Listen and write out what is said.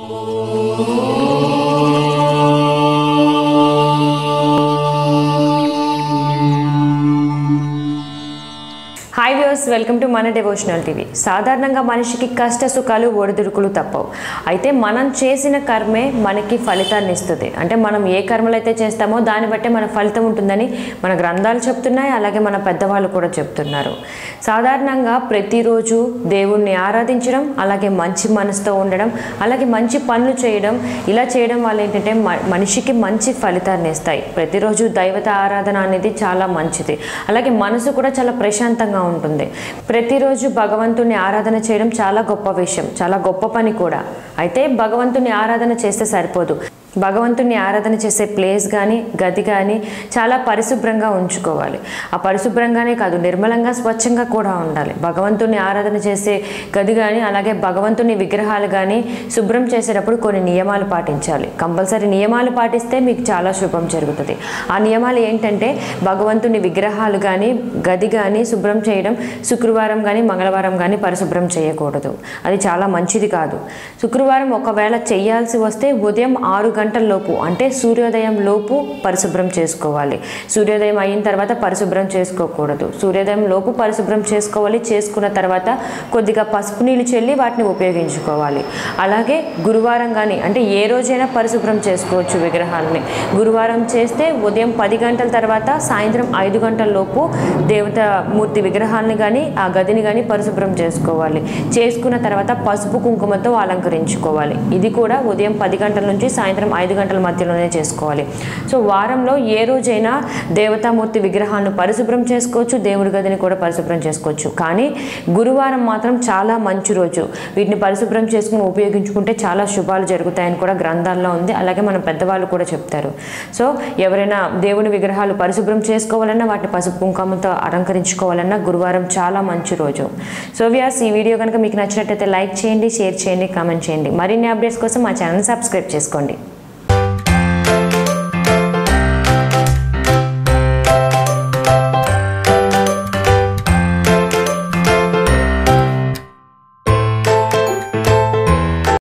hi viewers welcome to మన devotional TV సాధారణంగా మనిషికి కష్ట సుఖాలు ఒడిదుడుకులు తప్పవు అయితే మనం చేసిన కర్మే మనకి ఫలితాన్ని ఇస్తుంది అంటే మనం ఏ కర్మలు అయితే చేస్తామో దాన్ని బట్టే మన ఫలితం ఉంటుందని మన గ్రంథాలు చెప్తున్నాయి అలాగే మన పెద్దవాళ్ళు కూడా చెప్తున్నారు సాధారణంగా ప్రతిరోజు దేవుణ్ణి ఆరాధించడం అలాగే మంచి మనసుతో ఉండడం అలాగే మంచి పనులు చేయడం ఇలా చేయడం వల్ల ఏంటంటే మ- మనిషికి మంచి ఫలితాన్ని ఇస్తాయి ప్రతిరోజు దైవత ఆరాధన అనేది చాలా మంచిది అలాగే మనసు కూడా చాలా ప్రశాంతంగా ఉంటుంది ప్రతిరోజు భగవంతుని ఆరాధన చేయడం చాలా గొప్ప విషయం చాలా గొప్ప పని కూడా అయితే భగవంతుని ఆరాధన చేస్తే సరిపోదు భగవంతుని ఆరాధన చేసే ప్లేస్ కానీ గది కానీ చాలా పరిశుభ్రంగా ఉంచుకోవాలి ఆ పరిశుభ్రంగానే కాదు నిర్మలంగా స్వచ్ఛంగా కూడా ఉండాలి భగవంతుని ఆరాధన చేసే గది కానీ అలాగే భగవంతుని విగ్రహాలు కానీ శుభ్రం చేసేటప్పుడు కొన్ని నియమాలు పాటించాలి కంపల్సరీ నియమాలు పాటిస్తే మీకు చాలా శుభం జరుగుతుంది ఆ నియమాలు ఏంటంటే భగవంతుని విగ్రహాలు కానీ గది కానీ శుభ్రం చేయడం శుక్రవారం కానీ మంగళవారం కానీ పరిశుభ్రం చేయకూడదు అది చాలా మంచిది కాదు శుక్రవారం ఒకవేళ చేయాల్సి వస్తే ఉదయం ఆరు గంటల లోపు అంటే సూర్యోదయం లోపు పరిశుభ్రం చేసుకోవాలి సూర్యోదయం అయిన తర్వాత పరిశుభ్రం చేసుకోకూడదు సూర్యోదయం లోపు పరిశుభ్రం చేసుకోవాలి చేసుకున్న తర్వాత కొద్దిగా పసుపు నీళ్ళు చెల్లి వాటిని ఉపయోగించుకోవాలి అలాగే గురువారం కానీ అంటే ఏ రోజైనా పరిశుభ్రం చేసుకోవచ్చు విగ్రహాలని గురువారం చేస్తే ఉదయం పది గంటల తర్వాత సాయంత్రం ఐదు గంటల లోపు దేవత మూర్తి విగ్రహాలని కానీ ఆ గదిని కానీ పరిశుభ్రం చేసుకోవాలి చేసుకున్న తర్వాత పసుపు కుంకుమతో అలంకరించుకోవాలి ఇది కూడా ఉదయం పది గంటల నుంచి సాయంత్రం ఐదు గంటల మధ్యలోనే చేసుకోవాలి సో వారంలో ఏ రోజైనా దేవతామూర్తి విగ్రహాలను పరిశుభ్రం చేసుకోవచ్చు దేవుడి గదిని కూడా పరిశుభ్రం చేసుకోవచ్చు కానీ గురువారం మాత్రం చాలా మంచి రోజు వీటిని పరిశుభ్రం చేసుకుని ఉపయోగించుకుంటే చాలా శుభాలు జరుగుతాయని కూడా గ్రంథాల్లో ఉంది అలాగే మన పెద్దవాళ్ళు కూడా చెప్తారు సో ఎవరైనా దేవుని విగ్రహాలు పరిశుభ్రం చేసుకోవాలన్నా వాటిని పసుపు కుంకుమతో అలంకరించుకోవాలన్నా గురువారం చాలా మంచి రోజు సో వ్యాస్ ఈ వీడియో కనుక మీకు నచ్చినట్టయితే లైక్ చేయండి షేర్ చేయండి కామెంట్ చేయండి మరిన్ని అప్డేట్స్ కోసం మా ఛానల్ సబ్స్క్రైబ్ చేసుకోండి